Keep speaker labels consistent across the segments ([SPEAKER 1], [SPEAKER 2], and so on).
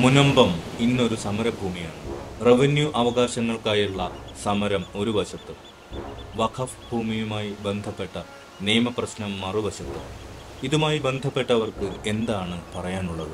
[SPEAKER 1] മുനമ്പം ഇന്നൊരു സമരഭൂമിയാണ് റവന്യൂ അവകാശങ്ങൾക്കായുള്ള സമരം ഒരു വശത്ത് വഖഫ് ഭൂമിയുമായി ബന്ധപ്പെട്ട നിയമപ്രശ്നം മറുവശത്ത് ഇതുമായി ബന്ധപ്പെട്ടവർക്ക് എന്താണ് പറയാനുള്ളത്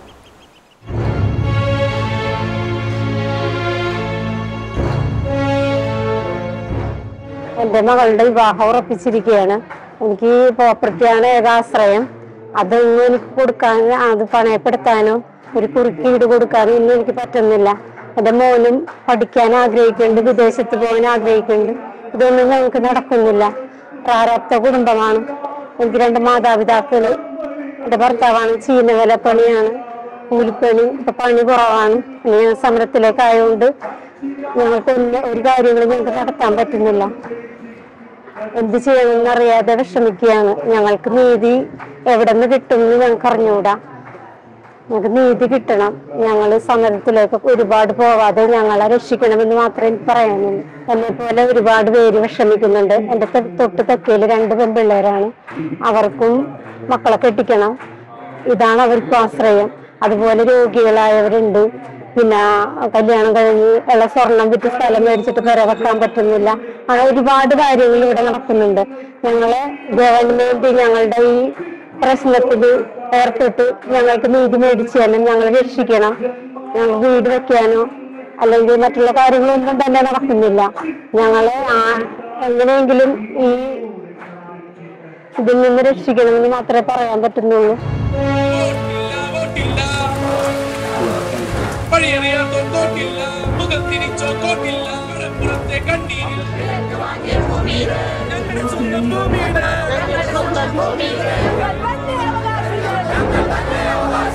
[SPEAKER 2] എന്റെ മകളുടെ വിവാഹം ഉറപ്പിച്ചിരിക്കുകയാണ് എനിക്ക് പ്രോപ്പർട്ടിയാണ് ഏകാശ്രയം അതൊന്നും എനിക്ക് കൊടുക്കാൻ അത് പണയപ്പെടുത്താനോ ഒരു കുറുക്കി വീട് കൊടുക്കാനോ ഒന്നും എനിക്ക് പറ്റുന്നില്ല എന്റെ മോനും പഠിക്കാൻ ആഗ്രഹിക്കുന്നുണ്ട് വിദേശത്ത് പോകാൻ ആഗ്രഹിക്കുന്നുണ്ട് ഇതൊന്നും ഞങ്ങൾക്ക് നടക്കുന്നില്ല പ്രാരാബ്ധ കുടുംബമാണ് എനിക്ക് രണ്ട് മാതാപിതാക്കള് എന്റെ ഭർത്താവാണ് ചീനവില പണിയാണ് കൂലിപ്പണി ഇപ്പൊ പണി കുറവാണ് പിന്നെ ഞാൻ സമരത്തിലേക്കായതുകൊണ്ട് ഞങ്ങൾക്ക് ഒന്ന് ഒരു കാര്യങ്ങളും ഞങ്ങൾക്ക് നടത്താൻ പറ്റുന്നില്ല എന്ത് ചെയ്യണമെന്ന് അറിയാതെ വിഷമിക്കുകയാണ് ഞങ്ങൾക്ക് നീതി എവിടെ നിന്ന് കിട്ടുമെന്ന് ഞങ്ങൾക്ക് അറിഞ്ഞുകൂടാ ഞങ്ങൾക്ക് നീതി കിട്ടണം ഞങ്ങൾ സമരത്തിലേക്ക് ഒരുപാട് പോവാതെ ഞങ്ങളെ രക്ഷിക്കണമെന്ന് മാത്രമേ എനിക്ക് പറയാനുള്ളൂ എന്നെ പോലെ ഒരുപാട് പേര് വിഷമിക്കുന്നുണ്ട് എന്റെ തൊ- തൊട്ട് തെക്കയില് രണ്ട് പെൺപിള്ളേരാണ് അവർക്കും മക്കളെ കെട്ടിക്കണം ഇതാണ് അവർക്കും ആശ്രയം അതുപോലെ രോഗികളായവരുണ്ട് പിന്നെ കല്യാണം കഴിഞ്ഞ് ഉള്ള സ്വർണം വിറ്റ് സ്ഥലം മേടിച്ചിട്ട് പെര വെക്കാൻ പറ്റുന്നില്ല അങ്ങനെ ഒരുപാട് കാര്യങ്ങൾ ഇവിടെ നടക്കുന്നുണ്ട് ഞങ്ങളെ ഗവൺമെന്റ് ഞങ്ങളുടെ ഈ പ്രശ്നത്തിൽ ഏർപ്പെട്ട് ഞങ്ങൾക്ക് നീതി മേടിച്ചു തരണം ഞങ്ങളെ രക്ഷിക്കണം ഞങ്ങൾ വീട് വെക്കാനോ അല്ലെങ്കിൽ മറ്റുള്ള കാര്യങ്ങളൊന്നും തന്നെ നടക്കുന്നില്ല ഞങ്ങളെ ആ- എങ്ങനെയെങ്കിലും ഈ ഇതിൽ നിന്ന് രക്ഷിക്കണമെന്ന് മാത്രമേ പറയാൻ പറ്റുന്നുള്ളൂ
[SPEAKER 3] വോട്ടില്ല വോട്ടില്ല വഴിയറിയാത്ത കോട്ടില്ല മുഖം തിരിച്ചോ കോട്ടില്ല കടപ്പുറത്തെ കണ്ണീരിൽ ഞങ്ങളുടെ സ്വന്തം ഭൂമിയുടെ
[SPEAKER 4] ഞങ്ങൾ തന്നെ അവകാശികൾ